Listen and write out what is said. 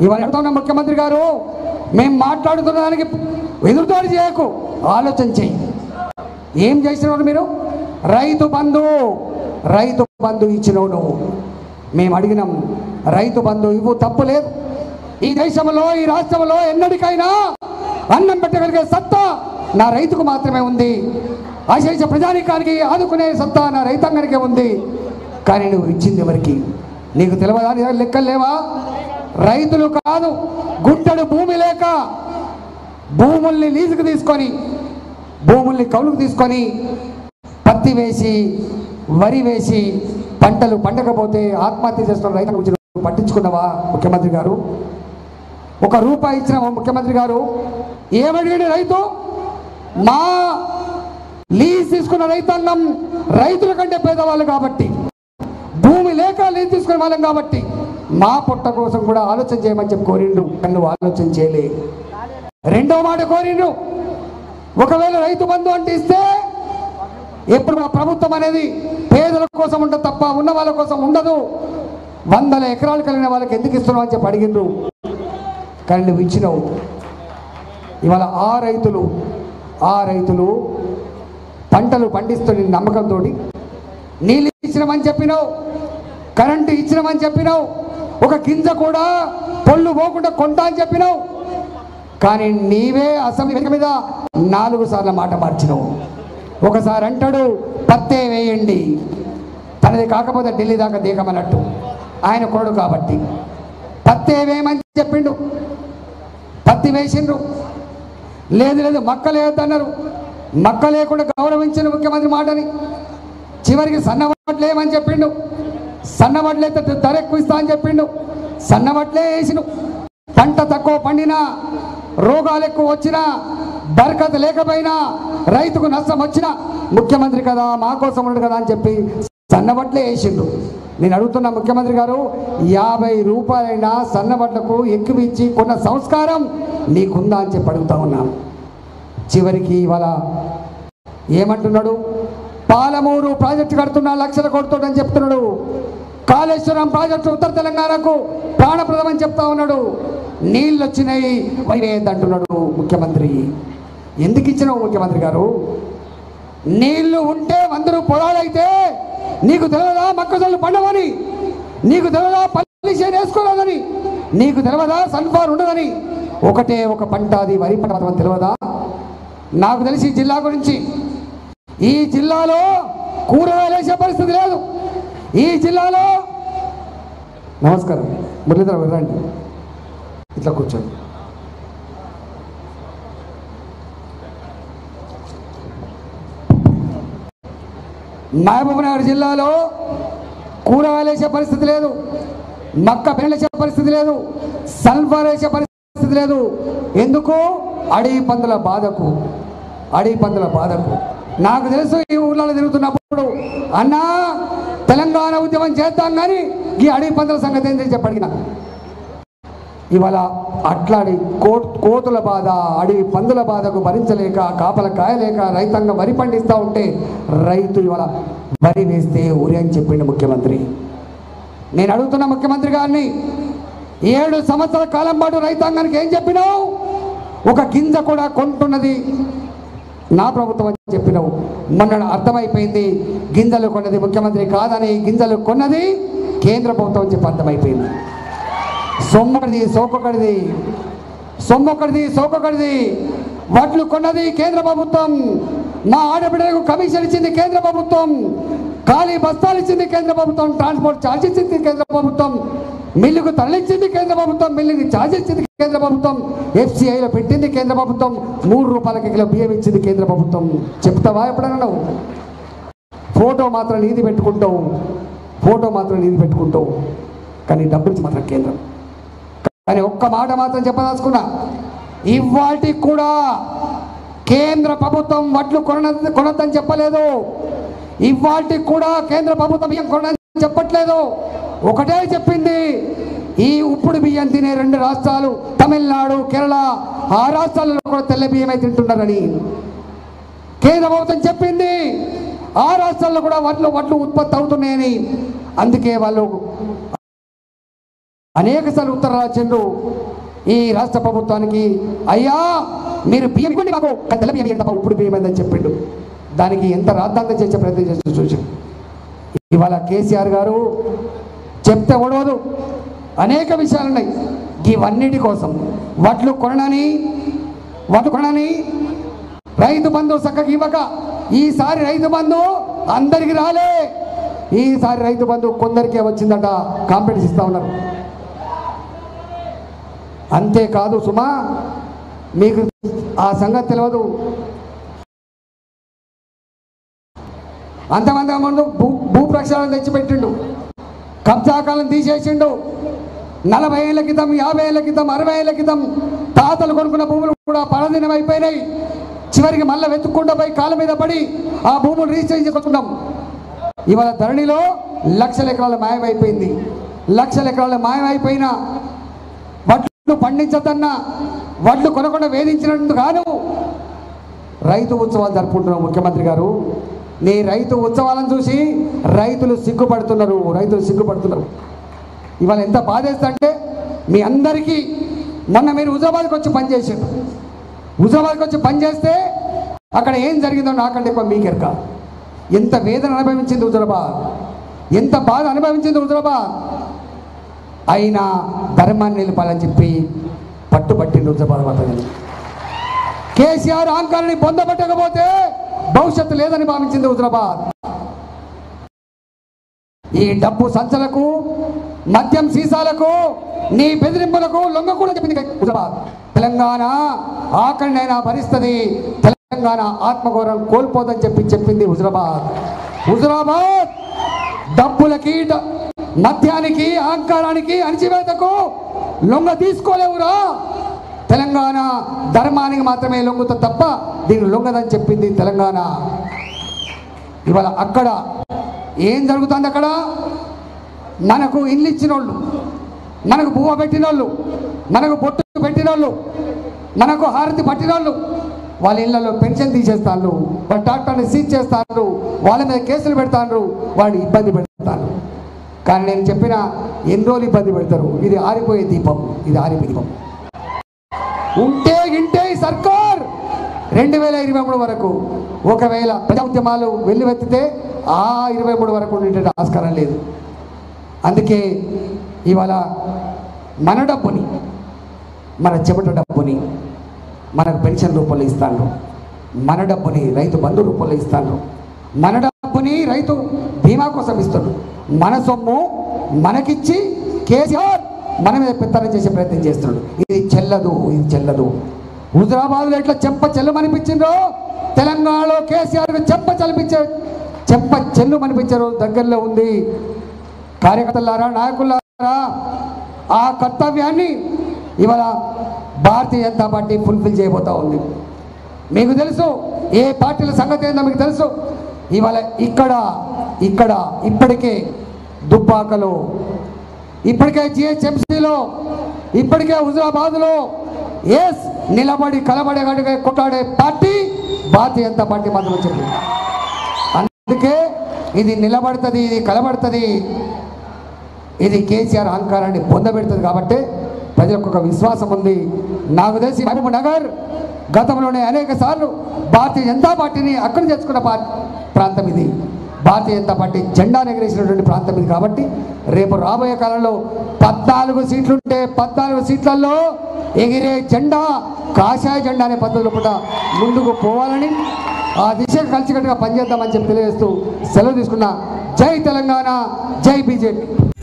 ఇవాళ అడుగుతున్న ముఖ్యమంత్రి గారు మేము మాట్లాడుతున్న దానికి ఎదురుదాడి చేయకు ఆలోచన చెయ్యి ఏం చేసినవాడు మీరు రైతు బంధు రైతు బంధు ఇచ్చినవు నువ్వు మేము అడిగినాం రైతు బంధు ఇవ్వు తప్పు లేదు ఈ దేశంలో ఈ రాష్ట్రంలో ఎన్నటికైనా అన్నం పెట్టగలిగే సత్తా నా రైతుకు మాత్రమే ఉంది అశేష ప్రజానికానికి ఆదుకునే సత్తా నా రైతాంగానికే ఉంది కానీ నువ్వు ఇచ్చింది ఎవరికి నీకు తెలియదా నీ దగ్గర లెక్కలు లేవా రైతులు కాదు గుంటడు భూమి లేక భూముల్ని లీజుకు తీసుకొని భూముల్ని కౌలుకు తీసుకొని పత్తి వేసి వరి వేసి పంటలు పండకపోతే ఆత్మహత్య చేస్తున్న రైతుల గురించి నువ్వు పట్టించుకున్నావా ముఖ్యమంత్రి గారు ఒక రూపాయి ఇచ్చిన ముఖ్యమంత్రి గారు ఏమడిగాడు రైతు మా లీజ్ తీసుకున్న రైతాంగం రైతుల కంటే పేదవాళ్ళు కాబట్టి భూమి లేక లీజ్ తీసుకునే వాళ్ళం కాబట్టి మా పొట్ట కోసం కూడా ఆలోచన చేయమని చెప్పి కోరిండు కానీ నువ్వు ఆలోచన చేయలే రెండో మాట కోరిండు ఒకవేళ రైతు బంధు అంటే ఇస్తే ఎప్పుడు మా ప్రభుత్వం అనేది పేదల కోసం ఉండదు తప్ప ఉన్న వాళ్ళ కోసం ఉండదు వందల ఎకరాలు కలిగిన వాళ్ళకి ఎందుకు ఇస్తున్నావు అని చెప్పి అడిగిండ్రు కానీ నువ్వు ఇచ్చినావు ఇవాళ ఆ రైతులు ఆ రైతులు పంటలు పండిస్తున్న నమ్మకంతో నీళ్ళు ఇచ్చినామని చెప్పినావు కరెంటు ఇచ్చినామని చెప్పినావు ఒక గింజ కూడా పొల్లు పోకుండా కొంటా అని చెప్పినావు కానీ నీవే అసెంబ్లీ వేదిక మీద నాలుగు సార్లు మాట మార్చినావు ఒకసారి అంటాడు పత్తే వేయండి తనది కాకపోతే ఢిల్లీ దాకా దిగమన్నట్టు ఆయన కొడు కాబట్టి పత్తే వేయమని చెప్పిండు పత్తి వేసిండ్రు లేదు లేదు మక్క లేదన్నారు మక్క లేకుండా గౌరవించిన ముఖ్యమంత్రి మాటని చివరికి సన్నవడ్లు ఏమని చెప్పిండు సన్నవడ్లు అయితే ధర ఎక్కువ ఇస్తా అని చెప్పిండు సన్నవడ్లే వేసిను పంట తక్కువ పండినా రోగాలు ఎక్కువ వచ్చినా బరకత లేకపోయినా రైతుకు నష్టం వచ్చినా ముఖ్యమంత్రి కదా మా కోసం ఉన్నాడు కదా అని చెప్పి సన్నబట్లే వేసిండు నేను అడుగుతున్న ముఖ్యమంత్రి గారు యాభై రూపాయలైనా సన్నబట్లకు ఎక్కువ ఇచ్చి కొన్న సంస్కారం నీకుందా అని చెప్పి అడుగుతా ఉన్నాను చివరికి ఇవాళ ఏమంటున్నాడు పాలమూరు ప్రాజెక్టు కడుతున్నా లక్షల కొడుతుండని చెప్తున్నాడు కాళేశ్వరం ప్రాజెక్టు ఉత్తర తెలంగాణకు ప్రాణప్రదం అని చెప్తా ఉన్నాడు నీళ్ళు వచ్చినాయి వైవేద్ అంటున్నాడు ముఖ్యమంత్రి ఎందుకు ఇచ్చినావు ముఖ్యమంత్రి గారు నీళ్లు ఉంటే అందరూ పొలాలైతే నీకు తెలియదా మొక్కజొన్నలు పండవని నీకు తెలియదా పల్లి చేను వేసుకోలేదని నీకు తెలియదా సన్ఫ్లవర్ ఉండదని ఒకటే ఒక పంట అది వరి పంట మాత్రం తెలియదా నాకు తెలిసి ఈ జిల్లా గురించి ఈ జిల్లాలో కూరగాయలు వేసే పరిస్థితి లేదు ఈ జిల్లాలో నమస్కారం మురళీధర వెళ్ళండి ఇట్లా కూర్చోండి మహబూబ్నగర్ జిల్లాలో కూరగాయలు వేసే పరిస్థితి లేదు మక్క పెళ్ళి వేసే పరిస్థితి లేదు సల్ఫర్ వేసే పరిస్థితి లేదు ఎందుకు అడవి పందుల బాధకు అడవి పందుల బాధకు నాకు తెలుసు ఈ ఊర్లలో తిరుగుతున్నప్పుడు అన్నా తెలంగాణ ఉద్యమం చేద్దాం కానీ ఈ అడవి పందుల సంగతి ఏంటి చెప్పి అడిగిన ఇవాళ అట్లాడి కో కోతుల బాధ అడవి పందుల బాధకు భరించలేక కాపల కాయలేక రైతాంగం వరి పండిస్తూ ఉంటే రైతు ఇవాళ వరి వేస్తే ఉరి అని చెప్పిండు ముఖ్యమంత్రి నేను అడుగుతున్న ముఖ్యమంత్రి గారిని ఏడు సంవత్సరాల కాలం పాటు రైతాంగానికి ఏం చెప్పినావు ఒక గింజ కూడా కొంటున్నది నా ప్రభుత్వం అని చెప్పినావు మొన్న అర్థమైపోయింది గింజలు కొన్నది ముఖ్యమంత్రి కాదని గింజలు కొన్నది కేంద్ర ప్రభుత్వం అని చెప్పి అర్థమైపోయింది సొమ్మొకటిది సోకొకటిది సొమ్మొకటిది సోకొకటిది వడ్లు కొన్నది కేంద్ర ప్రభుత్వం మా ఆడబిడ్డలకు కమిషన్ ఇచ్చింది కేంద్ర ప్రభుత్వం ఖాళీ బస్తాలు ఇచ్చింది కేంద్ర ప్రభుత్వం ట్రాన్స్పోర్ట్ ఛార్జ్ ఇచ్చింది కేంద్ర ప్రభుత్వం మిల్లుకు తరలించింది కేంద్ర ప్రభుత్వం మిల్లుకి ఛార్జ్ ఇచ్చింది కేంద్ర ప్రభుత్వం ఎఫ్సిఐలో పెట్టింది కేంద్ర ప్రభుత్వం మూడు రూపాయలకి కిలో బియ్యం ఇచ్చింది కేంద్ర ప్రభుత్వం చెప్తావా ఎప్పుడైనా నువ్వు ఫోటో మాత్రం నీది పెట్టుకుంటావు ఫోటో మాత్రం నీది పెట్టుకుంటావు కానీ డబ్బులు ఇచ్చి మాత్రం కేంద్రం కానీ ఒక్క మాట మాత్రం చెప్పదలుచుకున్నా ఇవాటి కూడా కేంద్ర ప్రభుత్వం వడ్లు కొన కొనద్దని చెప్పలేదు ఇవాటి కూడా కేంద్ర ప్రభుత్వం బియ్యం కొనని చెప్పట్లేదు ఒకటే చెప్పింది ఈ ఉప్పుడు బియ్యం తినే రెండు రాష్ట్రాలు తమిళనాడు కేరళ ఆ రాష్ట్రాలలో కూడా తెల్ల బియ్యమే తింటున్నారని కేంద్ర ప్రభుత్వం చెప్పింది ఆ రాష్ట్రాల్లో కూడా వడ్లు వడ్లు ఉత్పత్తి అవుతున్నాయని అందుకే వాళ్ళు అనేక సార్లు ఉత్తరాలు రాసిండు ఈ రాష్ట్ర ప్రభుత్వానికి అయ్యా మీరు బియ్యం ఇవ్వండి మాకు కానీ తెల్ల బియ్యం ఇవ్వండి తప్ప ఇప్పుడు బియ్యం ఏందని చెప్పిండు దానికి ఎంత రాద్ధాంతం చేసే ప్రయత్నం చేస్తూ చూసి ఇవాళ కేసీఆర్ గారు చెప్తే ఒడవదు అనేక విషయాలు ఉన్నాయి ఇవన్నిటి కోసం వడ్లు కొనని వడ్లు కొనని రైతు బంధు చక్కగా ఇవ్వక ఈసారి రైతు బంధు అందరికి రాలే ఈసారి రైతు బంధు కొందరికే వచ్చిందట కాంపిటీషన్ ఇస్తా ఉన్నారు అంతేకాదు సుమా మీకు ఆ సంగతి తెలియదు అంతమంది ముందు భూ భూ ప్రక్షాళన తెచ్చిపెట్టిండు కబ్జాకాలం తీసేసిండు నలభై ఏళ్ళ క్రితం యాభై ఏళ్ళ క్రితం అరవై ఏళ్ళ క్రితం తాతలు కొనుక్కున్న భూములు కూడా పడదినం అయిపోయినాయి చివరికి మళ్ళీ వెతుక్కుంటూ పోయి కాళ్ళ మీద పడి ఆ భూములు రిజిస్టర్ చేసుకుంటున్నాం ఇవాళ ధరణిలో లక్షల ఎకరాల మాయమైపోయింది లక్షల ఎకరాల మాయమైపోయిన వడ్లు పండించదన్నా వడ్లు కొనకుండా వేధించినందుకు గాను రైతు ఉత్సవాలు జరుపుకుంటున్నాం ముఖ్యమంత్రి గారు నీ రైతు ఉత్సవాలను చూసి రైతులు సిగ్గుపడుతున్నారు రైతులు సిగ్గుపడుతున్నారు ఇవాళ ఎంత బాధేస్తంటే మీ అందరికీ మొన్న మీరు హుజాబాద్కి వచ్చి పనిచేసారు హుజాబాద్కి వచ్చి పనిచేస్తే అక్కడ ఏం జరిగిందో నాకంటే ఎక్కువ మీకెరక ఎంత వేదన అనుభవించింది హుజరాబాద్ ఎంత బాధ అనుభవించింది హుజరాబాద్ అయినా ధర్మాన్ని నిలపాలని చెప్పి పట్టుబట్టింది హుజరాబాద్ మాత్రమే కేసీఆర్ అహంకారాన్ని పొందబట్టకపోతే భవిష్యత్తు లేదని భావించింది హుజరాబాద్ ఈ డబ్బు సంచలకు మద్యం సీసాలకు నీ బెదిరింపులకు లొంగకూడ చెప్పింది హుజరాబాద్ తెలంగాణ ఆకలినైనా భరిస్తుంది తెలంగాణ ఆత్మగౌరవం కోల్పోదని చెప్పి చెప్పింది హుజరాబాద్ హుజరాబాద్ డబ్బులకి డ- మద్యానికి అహంకారానికి అణిచివేతకు లొంగ తీసుకోలేవురా తెలంగాణ ధర్మానికి మాత్రమే లొంగుతా తప్ప దీనికి లొంగదని చెప్పింది తెలంగాణ ఇవాళ అక్కడ ఏం జరుగుతుంది అక్కడ మనకు ఇల్లు ఇచ్చిన వాళ్ళు మనకు పువ్వ పెట్టిన వాళ్ళు మనకు బొట్టు పెట్టిన వాళ్ళు మనకు హారతి పట్టిన వాళ్ళు వాళ్ళ ఇళ్లలో పెన్షన్ తీసేస్తాను వాళ్ళ డాక్టర్ని సీజ్ చేస్తాను వాళ్ళ మీద కేసులు పెడతాను వాళ్ళు ఇబ్బంది పెడతాను కానీ నేను చెప్పిన ఎన్ని రోజులు ఇబ్బంది పెడతారు ఇది ఆరిపోయే దీపం ఇది ఆరిపోయే దీపం ఉంటే ఇంటే ఈ సర్కార్ రెండు వేల ఇరవై మూడు వరకు ఒకవేళ ప్రజా ఉద్యమాలు వెల్లువెత్తితే ఆ ఇరవై మూడు వరకు ఉండేట ఆస్కారం లేదు అందుకే ఇవాళ మన డబ్బుని మన చెమట డబ్బుని మనకు పెన్షన్ రూపంలో ఇస్తాను మన డబ్బుని రైతు బంధు రూపంలో ఇస్తాను మన డబ్బుని రైతు బీమా కోసం ఇస్తాడు మన సొమ్ము మనకిచ్చి కేసీఆర్ మన మీద పెత్తనం చేసే ప్రయత్నం చేస్తున్నాడు ఇది చెల్లదు ఇది చెల్లదు హుజరాబాద్లో ఎట్లా చెంప చెల్లమనిపించిందో తెలంగాణలో కేసీఆర్ చెంప చలిపించే చెంప చెల్లు మనిపించారు దగ్గరలో ఉంది కార్యకర్తలారా నాయకులారా ఆ కర్తవ్యాన్ని ఇవాళ భారతీయ జనతా పార్టీ ఫుల్ఫిల్ చేయబోతా ఉంది మీకు తెలుసు ఏ పార్టీల సంగతి ఏందో మీకు తెలుసు ఇవాళ ఇక్కడ ఇక్కడ ఇప్పటికే దుబ్బాకలో ఇప్పటికే జిహెచ్ఎంసీలో ఇప్పటికే హుజరాబాద్లో ఎస్ నిలబడి కలబడే గడిగే కొట్లాడే పార్టీ భారతీయ జనతా పార్టీ మాత్రం చెప్పింది అందుకే ఇది నిలబడుతుంది ఇది కలబడుతుంది ఇది కేసీఆర్ అహంకారాన్ని పొందబెడుతుంది కాబట్టి ప్రజలకు ఒక విశ్వాసం ఉంది నాకు తెలిసి మహబూబ్ నగర్ గతంలోనే అనేక సార్లు భారతీయ జనతా పార్టీని అక్కడ తెచ్చుకున్న పా- ప్రాంతం ఇది భారతీయ జనతా పార్టీ జెండా ఎగరేసినటువంటి ప్రాంతం ఇది కాబట్టి రేపు రాబోయే కాలంలో పద్నాలుగు సీట్లుంటే పద్నాలుగు సీట్లలో ఎగిరే జెండా కాషాయ జెండా అనే పద్ధతిలో కూడా ముందుకు పోవాలని ఆ దిశగా కలిసికట్టుగా పనిచేద్దామని చెప్పి తెలియజేస్తూ సెలవు తీసుకున్న జై తెలంగాణ జై బీజేపీ